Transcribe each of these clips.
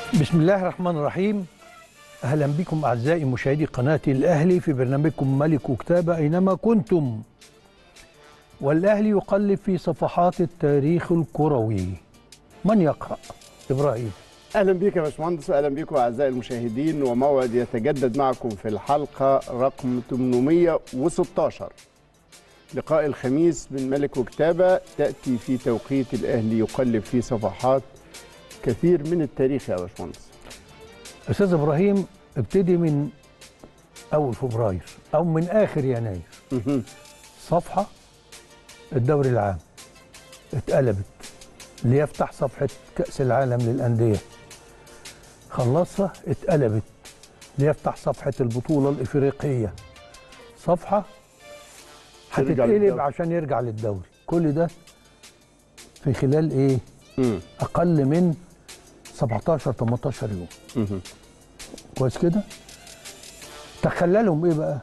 بسم الله الرحمن الرحيم اهلا بكم اعزائي مشاهدي قناه الاهلي في برنامجكم ملك وكتابه اينما كنتم والاهلي يقلب في صفحات التاريخ الكروي من يقرا ابراهيم اهلا بيك يا باشمهندس واهلا بيكم اعزائي المشاهدين وموعد يتجدد معكم في الحلقه رقم 816 لقاء الخميس من ملك وكتابه تاتي في توقيت الاهلي يقلب في صفحات كثير من التاريخ يا باشمهندس استاذ ابراهيم ابتدي من اول فبراير او من اخر يناير مهم. صفحه الدوري العام اتقلبت ليفتح صفحه كاس العالم للانديه خلصها اتقلبت ليفتح صفحه البطوله الافريقيه صفحه ترجع هتتقلب للدوري. عشان يرجع للدوري كل ده في خلال ايه مم. اقل من 17 18 يوم مهم. كويس كده تخللهم ايه بقى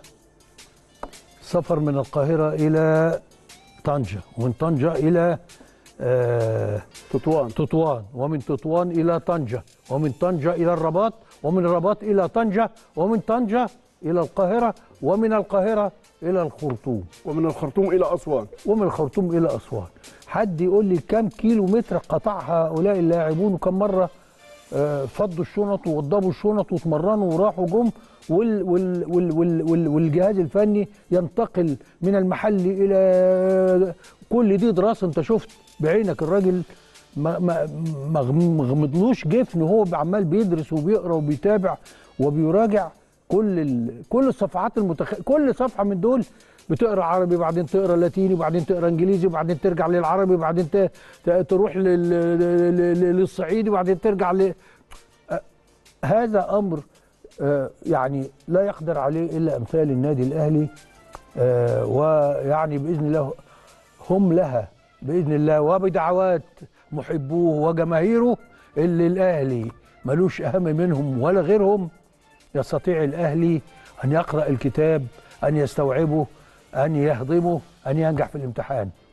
سفر من القاهرة إلى طنجة ومن طنجة إلى آه تطوان تطوان ومن تطوان إلى طنجة ومن طنجة إلى الرباط ومن الرباط إلى طنجة ومن طنجة إلى القاهرة ومن القاهرة إلى الخرطوم ومن الخرطوم الى اسوان ومن الخرطوم الى اسوان حد يقول لي كم كيلو متر قطع هؤلاء اللاعبون وكم مره آه، فضوا الشنط ووضبوا الشنط واتمرنوا وراحوا جم وال وال وال وال وال والجهاز الفني ينتقل من المحل الى كل دي دراسه انت شفت بعينك الراجل ما ما ما مغمضلوش جفن هو عمال بيدرس وبيقرا وبيتابع وبيراجع كل ال... كل الصفحات المتخ... كل صفحه من دول بتقرا عربي وبعدين تقرا لاتيني وبعدين تقرا انجليزي وبعدين ترجع للعربي وبعدين ت... ت... تروح لل... لل- للصعيدي وبعدين ترجع ل... آه، هذا امر آه، يعني لا يقدر عليه الا امثال النادي الاهلي آه، ويعني باذن الله هم لها باذن الله وبدعوات محبوه وجماهيره اللي الاهلي ملوش اهم منهم ولا غيرهم يستطيع الاهلي ان يقرا الكتاب ان يستوعبه ان يهضمه ان ينجح في الامتحان